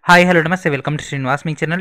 hi hello నమస్తే welcome to Srinivas మీ channel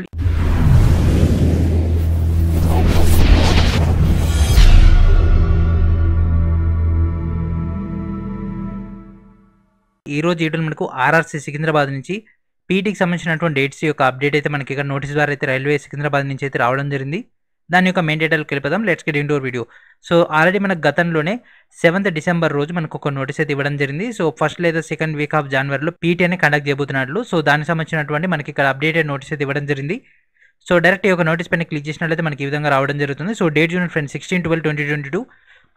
ఈ రోజు వీడియోలో మనకు ఆర్ఆర్సీ సికింద్రాబాద్ నుంచి పీటీకి సంబంధించినటువంటి డేట్స్ యొక్క అప్డేట్ అయితే మనకి ఇక్కడ నోటీస్ ద్వారా అయితే రైల్వే సికింద్రాబాద్ నుంచి అయితే రావడం జరిగింది దాని యొక్క మెయిన్ డీటెయిల్కి వెళ్ళిపోదాం let's get into video so already మనకు గతంలోనే సెవెంత్ డిసెంబర్ రోజు మనకు ఒక నోటీస్ అయితే ఇవ్వడం జరిగింది సో ఫస్ట్ లేదా సెకండ్ వీక్ ఆఫ్ జనవరిలో పీటీ అని కండక్ట్ చేయబోతున్నట్లు సో దానికి సంబంధించినటువంటి మనకి ఇక్కడ అప్డేటెడ్ నోటీస్ అయితే ఇవ్వడం జరిగింది సో డైరెక్ట్ ఈ యొక్క నోటీస్ పైన క్లిక్ చేసినట్లయితే మనకి ఈ విధంగా రావడం జరుగుతుంది so date June friend sixteen twelve twenty twenty two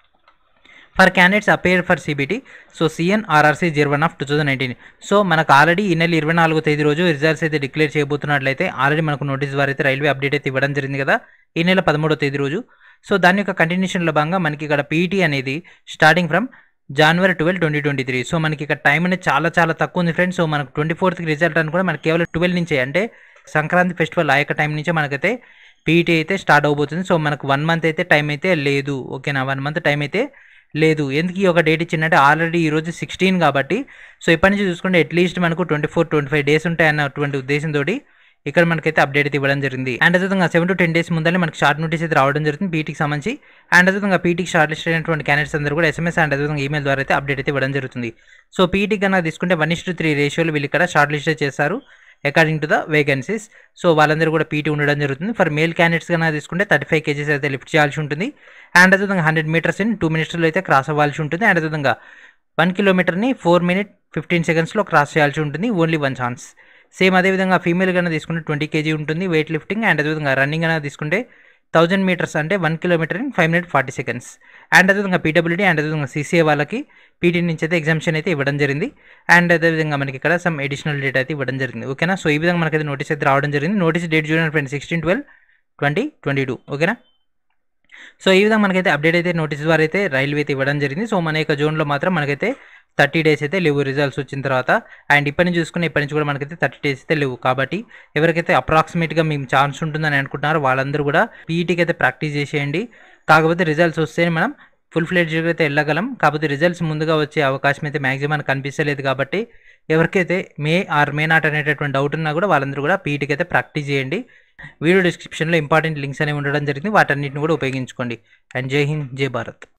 for candidates appear for CBT so CEN RRC zero one of two thousand nineteen so మనకు ఆల్రెడీ ఈ నెల ఇరవై నాలుగో తేదీ రోజు రిజల్ట్స్ అయితే డిక్లేర్ చేయబోతున్నట్లయితే ఆల్రెడీ మనకు నోటీస్ ద్వారా అయితే రైల్వే అప్డేట్ అయితే ఇవ్వడం జరిగింది కదా ఈ నెల పదమూడో తేదీ రోజు సో దాని యొక్క కంటిన్యూషన్లో భాగంగా మనకి ఇక్కడ పీఈటీ అనేది starting from January twelve twenty twenty three so మనకి ఇక్కడ టైం అనేది చాలా చాలా తక్కువ ఉంది ఫ్రెండ్స్ సో మనకు ట్వంటీ ఫోర్త్కి రిజల్ట్ అని కూడా మనకి కేవలం ట్వెల్వ్ నుంచే అంటే సంక్రాంతి ఫెస్టివల్ ఆ యొక్క టైం నుంచే మనకైతే పీఈటీ అయితే స్టార్ట్ అవబోతుంది సో మనకు వన్ మంత్ అయితే టైం అయితే లేదు ఓకేనా వన్ మంత్ టైం అయితే లేదు ఎందుకు ఈ ఒక డేట్ ఇచ్చిందంటే ఆల్రెడీ ఈరోజు సిక్స్టీన్ కాబట్టి సో ఇప్పటి నుంచి చూసుకుంటే అట్లీస్ట్ మనకు twenty four twenty five days ఉంటాయి అన్నటువంటి ఉద్దేశంతో ఇక్కడ మనకైతే అప్డేట్ అయితే ఇవ్వడం జరిగింది అండ్ అదేవిధంగా సెవెన్ టు టెన్ డేస్ ముందరే మనకి షార్ట్ నోటీస్ అయితే రావడం జరుగుతుంది పీటీకి సంబంధించి అండ్ అదేవిధంగా పీటీకి షార్ట్ లిస్ట్ అయినటువంటి క్యాండిడేట్స్ అందరూ కూడా ఎస్ఎంఎస్ అండ్ అదేవిధంగా ఈమెయిల్ ద్వారా అయితే అప్డేట్ అయితే ఇవ్వడం జరుగుతుంది సో పీటీకి కన్నా తీసుకుంటే వన్ ఇస్ టు త్రీ రేషియోలు వీళ్ళు ఇక్కడ షార్ట్ లిస్ట్ చేస్తారు according to the vacancies so వాళ్ళందరూ కూడా పీటీ ఉండడం జరుగుతుంది ఫర్ మేల్ క్యాండిడేట్స్ కన్నా తీసుకుంటే థర్టీ ఫైవ్ కేజీస్ అయితే లిఫ్ట్ చేయాల్సి ఉంటుంది అండ్ అదేవిధంగా హండ్రెడ్ మీటర్స్ ఇన్ టూ మినిట్స్లో అయితే క్రాస్ అవ్వాల్సి ఉంటుంది అండ్ అదేవిధంగా వన్ కిలోమీటర్ని ఫోర్ మినిట్ ఫిఫ్టీన్ సెకండ్స్లో క్రాస్ చేయాల్సి ఉంటుంది ఓన్లీ వన్ ఛాన్స్ సేమ్ అదేవిధంగా ఫీమేల్ కన్నా తీసుకుంటే ట్వంటీ కేజీ ఉంటుంది వెయిట్ లిఫ్టింగ్ అండ్ అదేవిధంగా రన్నింగ్ అనేది తీసుకుంటే థౌజండ్ మీటర్స్ అంటే one kilometre in five minute forty seconds and అదేవిధంగా పీడబ్ల్యూడీ అండ్ అదేవిధంగా సీసీఏ వాళ్ళకి పీటీ నుంచి అయితే ఎగ్జామ్షన్ అయితే ఇవ్వడం జరిగింది అండ్ అదేవిధంగా మనకి ఇక్కడ సమ్ అడిషనల్ డేట్ అయితే ఇవ్వడం జరిగింది ఓకేనా సో ఈ విధంగా మనకైతే నోటీస్ అయితే రావడం జరిగింది నోటీస్ డేట్ చూడండి friend sixteen twelve twenty twenty two ఓకేనా సో ఈ విధంగా మనకైతే అప్డేట్ అయితే నోటీస్ ద్వారా అయితే రైల్వే అయితే ఇవ్వడం జరిగింది సో మన యొక్క జోన్లో మాత్రం మనకైతే థర్టీ డేస్ అయితే లేవు రిజల్ట్స్ వచ్చిన తర్వాత అండ్ ఇప్పటి నుంచి చూసుకుని ఇప్పటి నుంచి కూడా మనకైతే థర్టీ డేస్ అయితే లేవు కాబట్టి ఎవరికైతే అప్రాక్సిమేట్గా మేము ఛాన్స్ ఉంటుందని అనుకుంటున్నారో వాళ్ళందరూ కూడా పీఈటీకి అయితే ప్రాక్టీస్ చేసేయండి కాకపోతే రిజల్ట్స్ వస్తే మనం ఫుల్ ఫ్లెడ్జ్గా అయితే వెళ్ళగలం కాకపోతే రిజల్ట్స్ ముందుగా వచ్చే అవకాశం అయితే మ్యాక్సిమం కనిపించలేదు కాబట్టి ఎవరికైతే మే ఆర్ మే నాట్ అనేటటువంటి డౌట్ ఉన్నా కూడా వాళ్ళందరూ కూడా పీఈటీకి అయితే ప్రాక్టీస్ చేయండి వీడియో డిస్క్రిప్షన్లో ఇంపార్టెంట్ లింక్స్ అనేవి ఉండడం జరిగింది వాటన్నిటిని కూడా ఉపయోగించుకోండి అండ్ జై హింద్ జై భారత్